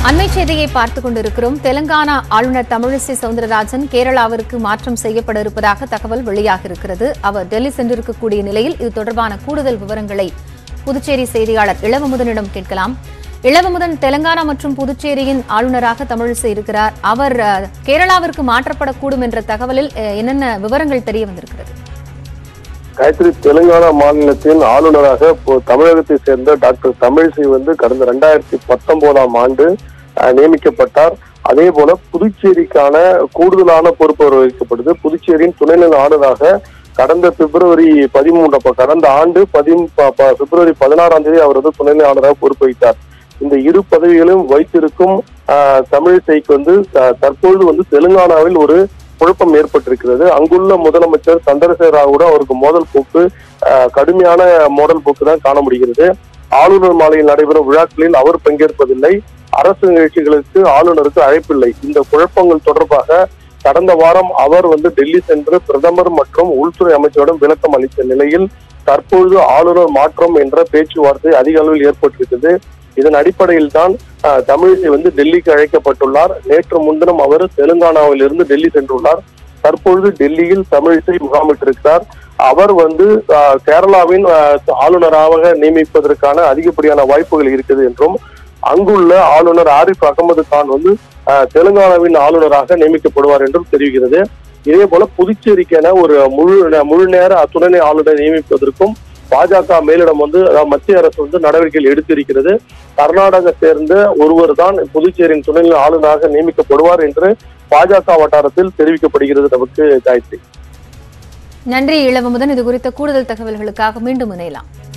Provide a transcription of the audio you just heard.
அண்மை செய்தியை பார்த்துக் கொண்டிருக்கிறோம் தெலங்கானா ஆளுநர் தமிழிசை சவுந்தரராஜன் கேரளாவிற்கு மாற்றம் செய்யப்பட இருப்பதாக தகவல் வெளியாக இருக்கிறது அவர் டெல்லி சென்றிருக்கக்கூடிய நிலையில் இது தொடர்பான கூடுதல் விவரங்களை புதுச்சேரி செய்தியாளர் இளவமுதனிடம் கேட்கலாம் இளவமுதன் தெலங்கானா மற்றும் புதுச்சேரியின் ஆளுநராக தமிழிசை இருக்கிறார் அவர் அஹ், கேரளாவிற்கு மாற்றப்படக்கூடும் என்ற தகவலில் அஹ், என்னென்ன விவரங்கள் தெரிய வந்திருக்கிறது காயத்ரி தெலுங்கானா மாநிலத்தின் ஆளுநராக இப்போ தமிழகத்தை சேர்ந்த டாக்டர் தமிழிசை வந்து கடந்த ரெண்டாயிரத்தி பத்தொன்பதாம் ஆண்டு அஹ், நியமிக்கப்பட்டார் அதே போல புதுச்சேரிக்கான கூடுதலான பொறுப்பு அவர் வகிக்கப்படுது புதுச்சேரியின் துணைநிலை ஆளுநராக கடந்த பிப்ரவரி பதிமூன்று அப்ப கடந்த ஆண்டு பதி ப- ப- பிப்ரவரி பதினாறாம் தேதி அவர் வந்து துணைநிலை ஆளுநராக பொறுப்பு வகித்தார் இந்த இரு பதவிகளும் வைத்திருக்கும் அஹ், தமிழிசைக்கு வந்து த- தற்பொழுது வந்து தெலுங்கானாவில் ஒரு குழப்பம் ஏற்பட்டிருக்கிறது அங்குள்ள முதலமைச்சர் சந்திரசேகர ராவோட அவருக்கு மோதல் போக்கு அஹ், கடுமையான மோதல் போக்கு தான் காண முடிகிறது ஆளுநர் மாலையில் நடைபெறும் விழாக்களில் அவர் பங்கேற்பதில்லை அரசு நிகழ்ச்சிகளுக்கு ஆளுநருக்கு அழைப்பில்லை இந்த குழப்பங்கள் தொடர்பாக கடந்த வாரம் அவர் வந்து டெல்லி சென்று பிரதமர் மற்றும் உள்துறை அமைச்சரிடம் விளக்கம் அளித்த நிலையில் தற்பொழுது ஆளுநர் மாற்றம் என்ற பேச்சுவார்த்தை அதிக அளவில் ஏற்பட்டிருக்கிறது இதன் அடிப்படையில் தான் அஹ், தமிழிசை வந்து டெல்லிக்கு அழைக்கப்பட்டுள்ளார் நேற்று முன்தினம் அவர் தெலுங்கானாவில் இருந்து டெல்லி சென்றுள்ளார் தற்பொழுது டெல்லியில் தமிழிசை முகாமிட்டிருக்கிறார் அவர் வந்து அஹ், கேரளாவின் அஹ், ஆளுநராக நியமிப்பதற்கான அதிகப்படியான வாய்ப்புகள் இருக்குது என்றும் அங்குள்ள ஆளுநர் ஆரிஃப் அகமது கான் வந்து அஹ், தெலுங்கானாவின் ஆளுநராக நியமிக்கப்படுவார் என்றும் தெரிவிக்கிறது இதே போல புதுச்சேரிக்கென ஒரு முழு முழு நேர துணைநிலை ஆளுநர் நியமிப்பதற்கும் பாஜக மேலிடம் வந்து அதாவது மத்திய அரசு வந்து நடவடிக்கைகள் எடுத்திருக்கிறது கர்நாடக சேர்ந்த ஒருவர் தான் புதுச்சேரியின் துணைநிலை ஆளுநராக நியமிக்கப்படுவார் என்று பாஜக வட்டாரத்தில் தெரிவிக்கப்படுகிறது நமக்கு காயத்ரி நன்றி இளவமுதன் இது குறித்த கூடுதல் தகவல்களுக்காக மீண்டும் இணையலாம்